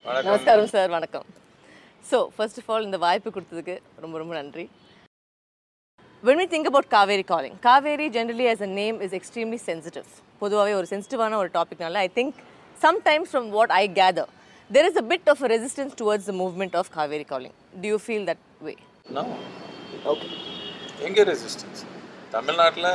வணக்கம் நமஸ்காரம் சார் வணக்கம் ஸோ ஃபர்ஸ்ட் ஆஃப் ஆல் இந்த வாய்ப்பு கொடுத்ததுக்கு ரொம்ப ரொம்ப நன்றி when we think about Kaveri calling Kaveri generally as a name is extremely sensitive பொதுவாகவே ஒரு சென்சிட்டிவான ஒரு டாபிக்னால I think sometimes from what I gather there is a bit of a resistance towards the movement of Kaveri calling do you feel that way No. okay எங்கே resistance தமிழ்நாட்டில்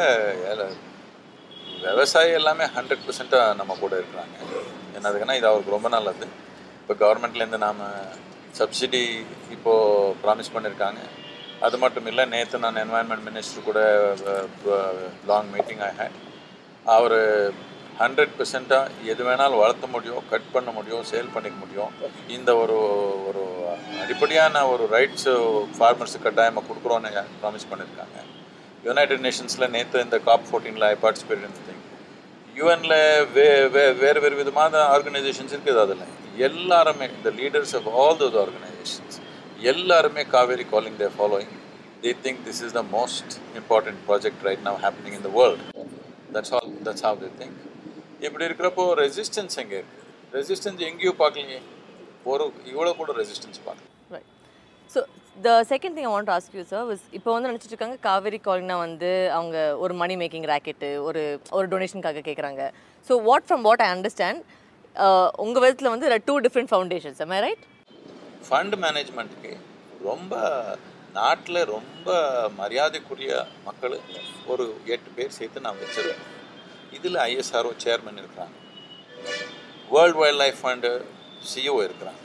விவசாயி எல்லாமே hundred பர்சண்ட்டாக நம்ம கூட இருக்கிறாங்க என்னதுக்குன்னா இது அவருக்கு ரொம்ப நல்லது இப்போ கவர்மெண்ட்லேருந்து நாம் சப்சிடி இப்போது ப்ராமிஸ் பண்ணியிருக்காங்க அது மட்டும் இல்லை நேற்று நான் என்வாயன்மெண்ட் மினிஸ்டர் கூட லாங் மீட்டிங் ஐ ஹேட் அவர் ஹண்ட்ரட் பர்சண்ட்டாக எது வேணாலும் வளர்த்த முடியும் கட் பண்ண முடியும் சேல் பண்ணிக்க முடியும் இந்த ஒரு ஒரு அடிப்படையான ஒரு ரைட்ஸு ஃபார்மர்ஸுக்கு கட்டாயமாக கொடுக்குறோன்னு ப்ராமிஸ் பண்ணியிருக்காங்க யுனைடெட் நேஷன்ஸில் நேற்று இந்த காப் ஃபோர்டீனில் ஐ பார்ட்டிசிபேட் இன் திங் யூஎனில் வே வே வேறு வேறு விதமான ஆர்கனைசேஷன்ஸ் இருக்குது அதில் எல்லாருமே இந்த leaders of all those organisations எல்லாருமே Kaveri calling they following they think this is the most important project right now happening in the world that's all that's how they think இப்படி இருக்கிறப்போ ரெசிஸ்டன்ஸ் எங்கே இருக்குது ரெசிஸ்டன்ஸ் எங்கேயோ பார்க்கலீங்க ஒரு இவ்வளோ கூட ரெசிஸ்டன்ஸ் பார்க்கல right so the second thing I want ask you sir was இப்போ வந்து நினச்சிட்டு இருக்காங்க காவேரி காலிங்னா வந்து அவங்க ஒரு மணி மேக்கிங் ராக்கெட்டு ஒரு ஒரு டொனேஷனுக்காக கேட்குறாங்க so what from what I understand உங்கள் விதத்தில் வந்து two different foundations am I right fund மேனேஜ்மெண்ட்டுக்கு ரொம்ப நாட்டில் ரொம்ப மரியாதைக்குரிய மக்கள் ஒரு எட்டு பேர் சேர்த்து நான் வச்சிருக்கேன் இதில் ஐஎஸ்ஆர்ஓ சேர்மன் இருக்கிறாங்க world wildlife fund CEO இருக்கிறாங்க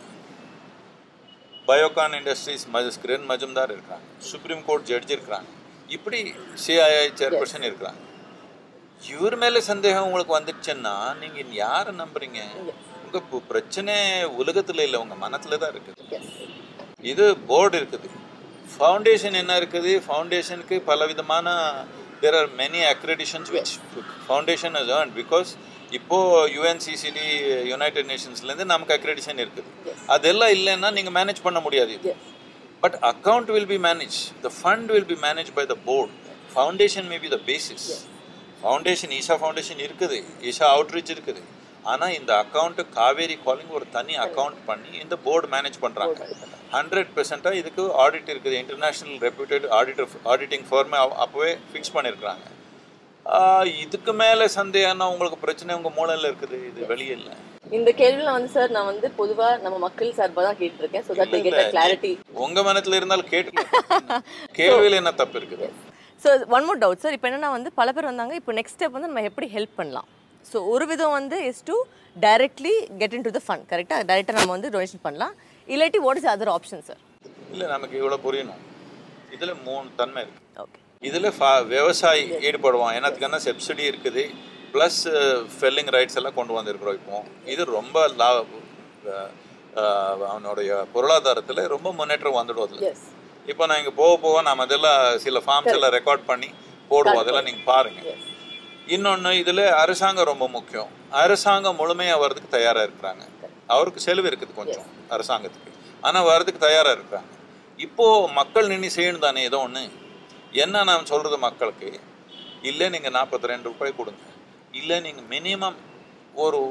பயோகான் இண்டஸ்ட்ரீஸ் மஜ் கிரண் மஜும்தார் இருக்கிறாங்க சுப்ரீம் கோர்ட் ஜட்ஜ் இருக்கிறாங்க இப்படி சிஐஐ சேர்பர்சன் இருக்கிறாங்க இவர் மேலே சந்தேகம் உங்களுக்கு வந்துடுச்சுன்னா நீங்கள் யாரை நம்புறீங்க உங்கள் பு- பிரச்சனை உலகத்தில் இல்லை உங்கள் மனத்தில் தான் இருக்குது இது போர்டு இருக்குது ஃபவுண்டேஷன் என்ன இருக்குது ஃபவுண்டேஷனுக்கு பல விதமான there are many accreditations which foundation has earned because இப்போ யுஎன்சிசிடி யுனைடெட் நேஷன்ஸ்லேருந்து நமக்கு அக்ரெடிஷன் இருக்குது அதெல்லாம் இல்லைன்னா நீங்கள் மேனேஜ் பண்ண முடியாது இது but account will be manage the fund will be manage by the board foundation may be the basis foundation Isha foundation இருக்குது ஈஷா அவுட்ரீச் இருக்குது ஆனால் இந்த அக்கௌண்ட்டு காவேரி காலிங் ஒரு தனி அக்கௌண்ட் பண்ணி இந்த போர்டு மேனேஜ் பண்ணுறாங்க ஹண்ட்ரட் பெர்சென்ட்டாக இதுக்கு ஆடிட் இருக்குது இன்டர்நேஷ்னல் ரெப்யூட்டட் ஆடிட்டர் ஆடிட்டிங் ஃபார்மே அப்போவே ஃபிக்ஸ் பண்ணியிருக்கிறாங்க ஆஹ் இதுக்கு மேலே சந்தேகம்னா உங்களுக்கு பிரச்சனை உங்கள் மூளையில் இருக்குது இது வெளியே இல்லை இந்த கேள்வியில் வந்து சார் நான் வந்து பொதுவாக நம்ம மக்கள் சார்பாக தான் கேட்டிருக்கேன் ஸோ தட் கெட் கிளாரிட்டி உங்கள் மனத்தில் இருந்தாலும் கேட்டு கேள்வியில் என்ன தப்பு இருக்குது so one more doubt sir இப்போ என்னன்னா வந்து பல பேர் வந்தாங்க இப்போ நெக்ஸ்ட் ஸ்டெப் வந்து நம்ம எப்படி ஹெல்ப் பண்ணலாம் ஸோ ஒரு விதம் வந்து is to directly get into the fund கரெக்டாக டைரெக்டாக நம்ம வந்து டொனேஷன் பண்ணலாம் இல்லாட்டி what is other option sir இல்லை நமக்கு இவ்வளோ புரியணும் இதில் மூணு தன்மை இருக்குது ஓகே இதில் ஃபா விவசாயி ஈடுபடுவான் என்னத்துக்குன்னா சப்சிடி இருக்குது ப்ளஸ் ஃபெல்லிங் ரைட்ஸ் எல்லாம் கொண்டு வந்திருக்கிறோம் இப்போ இது ரொம்ப லா அஹ், அஹ், அவனுடைய பொருளாதாரத்தில் ரொம்ப முன்னேற்றம் வந்துடும் அதில் எஸ் இப்போ நான் இங்கே போக போக நாம் அதெல்லாம் சில ஃபார்ம்ஸ் எல்லாம் ரெக்கார்ட் பண்ணி போடுவோம் அதெல்லாம் நீங்கள் பாருங்கள் இன்னொன்று இதில் அரசாங்கம் ரொம்ப முக்கியம் அரசாங்கம் முழுமையாக வர்றதுக்கு தயாராக இருக்கிறாங்க அவருக்கு செலவு இருக்குது கொஞ்சம் அரசாங்கத்துக்கு ஆனால் வர்றதுக்கு தயாராக இருக்கிறாங்க இப்போது மக்கள் நின்று செய்யணும் தானே ஏதோ ஒன்று என்ன நான் சொல்கிறது மக்களுக்கு இல்லை நீங்கள் நாற்பத்தி ரெண்டு ரூபாய் கொடுங்க இல்லை நீங்கள் மினிமம் ஒரு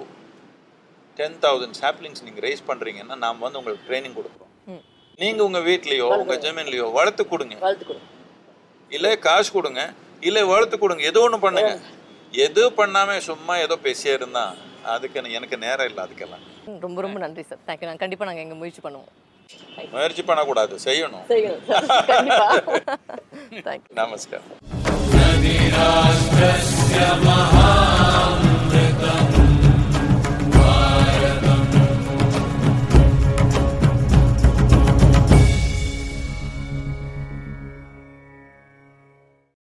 டென் தௌசண்ட் சாப்ளிங்ஸ் நீங்கள் ரைஸ் பண்ணுறீங்கன்னா நாம் வந்து உங்களுக்கு ட்ரைனிங் கொடுக்குறோம் ம் நீங்கள் உங்கள் வீட்லேயோ உங்கள் ஜமீன்லேயோ வளர்த்து கொடுங்க வளர்த்து கொடுங்க இல்லை காசு கொடுங்க இல்லை வளர்த்து கொடுங்க ஏதோ ஒன்று பண்ணுங்க எது பண்ணாமல் சும்மா ஏதோ பேசியே இருந்தா அதுக்கு எனக்கு- எனக்கு நேரம் இல்லை அதுக்கெல்லாம் ம், ரொம்ப ரொம்ப நன்றி சார் தேங்க்யூ நான் கண்டிப்பாக நாங்கள் எங்கள் முயற்சி பண்ணுவோம் முயற்சி பண்ணக்கூடாது செய்யணும் செய்யணும் சார் கண்டிப்பாக தேங்க்யூ நமஸ்காரம் नदीराष्ट्रस्य महा